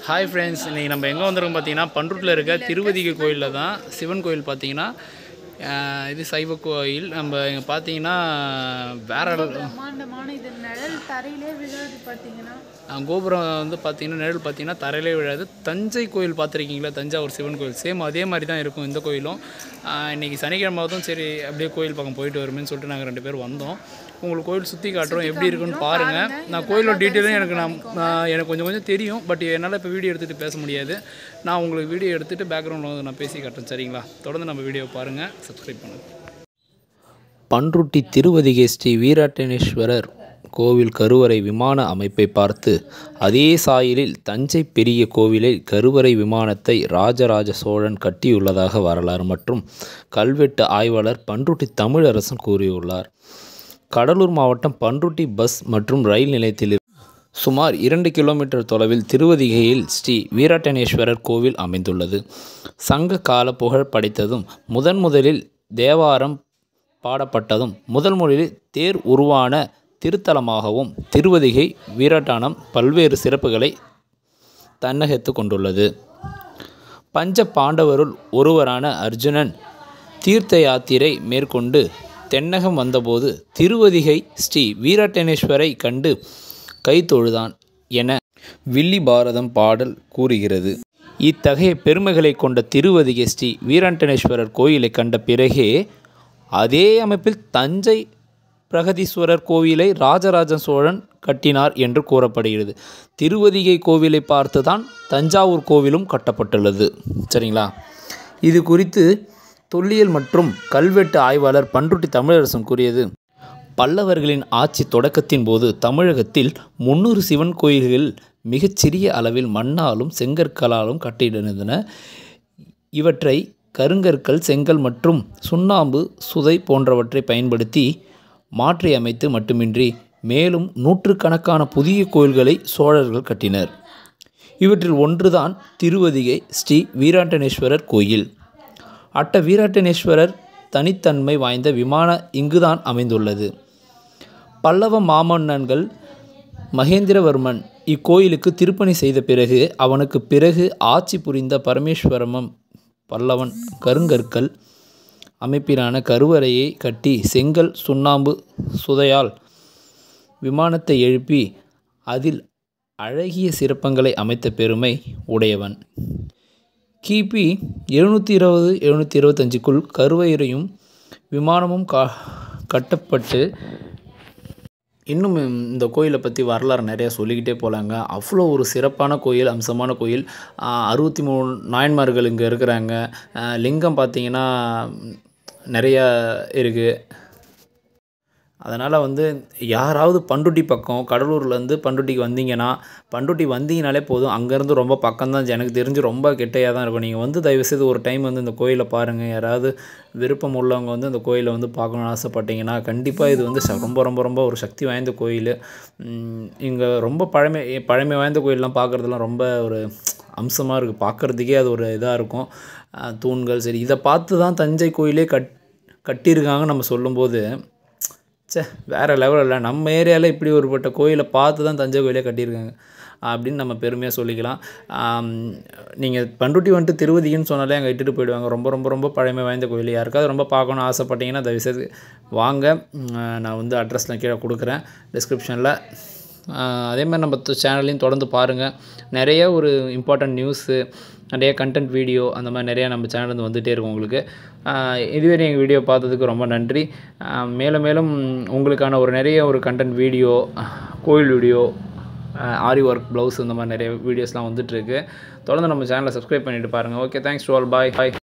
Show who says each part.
Speaker 1: hi friends இன்றைக்கி நம்ம எங்கே வந்திருக்கோம் பார்த்தீங்கன்னா பண்ருட்டில் இருக்க திருவதிகை கோயிலில் தான் சிவன் கோயில் பார்த்தீங்கன்னா ஆஹ் இது சைவ கோயில் நம்ம இங்கே பார்த்தீங்கன்னா வேற
Speaker 2: பிரம்மாண்டமான இது நிழல் தரையிலே விழுது பார்த்தீங்கன்னா
Speaker 1: ஆஹ் கோபுரம் வந்து பார்த்தீங்கன்னா நிழல் பார்த்தீங்கன்னா தரையிலே விழாது தஞ்சை கோயில் பார்த்துருக்கீங்களா தஞ்சாவூர் சிவன் கோயில் சேம் அதே மாதிரி தான் இருக்கும் இந்த கோயிலும் ஆஹ் இன்னைக்கு சனிக்கிழமை அதுவும் சரி அப்படியே கோயில் பக்கம் போயிட்டு வருமேன்னு சொல்லிட்டு நாங்கள் ரெண்டு பேரும் வந்தோம் உங்களுக்கு கோயில் சுற்றி காட்டுறோம் எப்படி இருக்குன்னு பாருங்கள் நான் கோயிலோட டீட்டெயிலும் எனக்கு நான் நான் எனக்கு கொஞ்சம் கொஞ்சம் தெரியும் பட் என்னால் இப்போ வீடியோ எடுத்துகிட்டு பேச முடியாது நான் உங்களுக்கு வீடியோ எடுத்துகிட்டு பேக்ரவுண்டில் வந்து நான் பேசி காட்டுறேன் சரிங்களா தொடர்ந்து நம்ம வீடியோ பாருங்கள் சப்ஸ்கிரைப் பண்ணுங்கள்
Speaker 3: பன்ருட்டி திருவதிகை ஸ்ரீ வீராட்டனேஸ்வரர் கோவில் கருவறை விமான அமைப்பை பார்த்து அதே சாயலில் தஞ்சை பெரிய கோவிலில் கருவறை விமானத்தை ராஜராஜ சோழன் கட்டியுள்ளதாக வரலாறு மற்றும் கல்வெட்டு ஆய்வாளர் பன்ருட்டி தமிழரசன் கூறியுள்ளார் கடலூர் மாவட்டம் பன்ருட்டி பஸ் மற்றும் ரயில் நிலையத்தில் சுமார் இரண்டு கிலோமீட்டர் தொலைவில் திருவதிகையில் ஸ்ரீ வீராட்டனேஸ்வரர் கோவில் அமைந்துள்ளது சங்க கால புகழ் படைத்ததும் முதன் முதலில் தேவாரம் பாடப்பட்டதும் முதல் முதலில் தேர் உருவான திருத்தலமாகவும் திருவதிகை வீராட்டானம் பல்வேறு சிறப்புகளை தன்னகத்து கொண்டுள்ளது பஞ்ச பாண்டவருள் ஒருவரான அர்ஜுனன் தீர்த்த யாத்திரை மேற்கொண்டு தென்னகம் வந்தபோது திருவதிகை ஸ்ரீ வீராட்டனேஸ்வரை கண்டு கைத்தொழுதான் என வில்லி பாரதம் பாடல் கூறுகிறது இத்தகைய பெருமைகளை கொண்ட திருவதிகை ஸ்ரீ வீராண்டனேஸ்வரர் கோயிலை கண்ட பிறகே அதே அமைப்பில் தஞ்சை பிரகதீஸ்வரர் கோவிலை ராஜராஜ சோழன் கட்டினார் என்று கூறப்படுகிறது திருவதிகை கோவிலை பார்த்துதான் தஞ்சாவூர் கோவிலும் கட்டப்பட்டுள்ளது சரிங்களா இது குறித்து தொல்லியல் மற்றும் கல்வெட்டு ஆய்வாளர் பன்ருட்டி தமிழரசன் கூறியது பல்லவர்களின் ஆட்சி தொடக்கத்தின் போது தமிழகத்தில் முன்னூறு சிவன் கோயில்கள் மிகச்சிறிய அளவில் மண்ணாலும் செங்கற்களாலும் கட்டியிருந்தன இவற்றை கருங்கற்கள் செங்கல் மற்றும் சுண்ணாம்பு சுதை போன்றவற்றை பயன்படுத்தி மாற்றி அமைத்து மட்டுமின்றி மேலும் நூற்றுக்கணக்கான புதிய கோயில்களை சோழர்கள் கட்டினர் இவற்றில் ஒன்றுதான் திருவதிகை ஸ்ரீ வீராண்டனேஸ்வரர் கோயில் அட்ட வீராட்டனேஸ்வரர் தனித்தன்மை வாய்ந்த விமான இங்குதான் அமைந்துள்ளது பல்லவ மாமன்னன்கள் மகேந்திரவர்மன் இக்கோயிலுக்கு திருப்பணி செய்த பிறகு அவனுக்கு பிறகு ஆட்சி புரிந்த பரமேஸ்வரமம் பல்லவன் கருங்கற்கள் அமைப்பிலான கருவறையை கட்டி செங்கல் சுண்ணாம்பு சுதையால் விமானத்தை எழுப்பி அதில் அழகிய சிற்பங்களை அமைத்த பெருமை உடையவன் கிபி எழுநூற்றி இருபது எழுநூற்றி இருபத்தஞ்சுக்குள் கருவறையும் விமானமும் கா கட்டப்பட்டு
Speaker 1: இன்னும் இந்த கோயிலை பற்றி வரலாறு நிறையா சொல்லிக்கிட்டே போகலாங்க அவ்வளோ ஒரு சிறப்பான கோயில் அம்சமான கோயில் அறுபத்தி மூணு நாயன்மார்கள் இங்கே இருக்கிறாங்க ஆஹ் லிங்கம் பார்த்தீங்கன்னா நிறையா இருக்குது அதனால் வந்து யாராவது பண்ருட்டி பக்கம் கடலூர்லேருந்து பண்ருட்டிக்கு வந்தீங்கன்னா பண்ருட்டி வந்தீங்கனாலே போதும் அங்கேருந்து ரொம்ப பக்கம்தான் எனக்கு தெரிஞ்சு ரொம்ப கிட்டையாக தான் இருக்கும் நீங்கள் வந்து தயவுசெய்து ஒரு டைம் வந்து இந்த கோயிலை பாருங்கள் யாராவது விருப்பம் உள்ளவங்க வந்து இந்த கோயிலை வந்து பார்க்கணுன்னு ஆசைப்பட்டீங்கன்னா கண்டிப்பாக இது வந்து ச- ரொம்ப ரொம்ப ரொம்ப ஒரு சக்தி வாய்ந்த கோயில் இங்கே ரொம்ப பழமை பழமை வாய்ந்த கோயிலெலாம் பார்க்குறதுலாம் ரொம்ப ஒரு அம்சமாக இருக்குது பார்க்குறதுக்கே அது ஒரு இதாக இருக்கும் அஹ் தூண்கள் சரி இதை பார்த்து தான் தஞ்சை கோயிலே கட் கட்டியிருக்காங்க நம்ம சொல்லும்போது ச்சே வேறு லெவலில் இல்லை நம்ம ஏரியாவில் இப்படி ஒருப்பட்ட கோயிலை பார்த்து தான் தஞ்சை கோயிலே கட்டியிருக்காங்க அப்படின்னு நம்ம பெருமையாக சொல்லிக்கலாம் நீங்கள் பண்ருட்டி வந்துட்டு திருவதின்னு சொன்னாலே அங்கே இட்டுட்டு போயிடுவாங்க ரொம்ப ரொம்ப ரொம்ப பழமை வாய்ந்த கோயில் யாருக்காவது ரொம்ப பார்க்கணும்னு ஆசைப்பட்டீங்கன்னா தயவுசெய்து வாங்க உம், நான் வந்து அட்ரஸ்லாம் கீழே கொடுக்குறேன் டிஸ்கிரிப்ஷனில் அதே மாதிரி நம்ம சேனல்லையும் தொடர்ந்து பாருங்கள் நிறைய ஒரு இம்பார்ட்டன்ட் நியூஸு நிறைய கண்டென்ட் வீடியோ அந்த மாதிரி நிறையா நம்ம சேனல் வந்து வந்துகிட்டே இருக்கும் உங்களுக்கு ஆஹ் இதுவரை எங்கள் வீடியோ பார்த்ததுக்கு ரொம்ப நன்றி ஆஹ் மேலும் மேலும் உங்களுக்கான ஒரு நிறைய ஒரு கண்டென்ட் வீடியோ கோயில் வீடியோ ஆரி ஒர்க் ப்ளவுஸ் இந்த மாதிரி நிறைய வீடியோஸ்லாம் வந்துட்டுருக்கு தொடர்ந்து நம்ம சேனலை சப்ஸ்கிரைப் பண்ணிட்டு பாருங்கள் okay thanks to all bye bye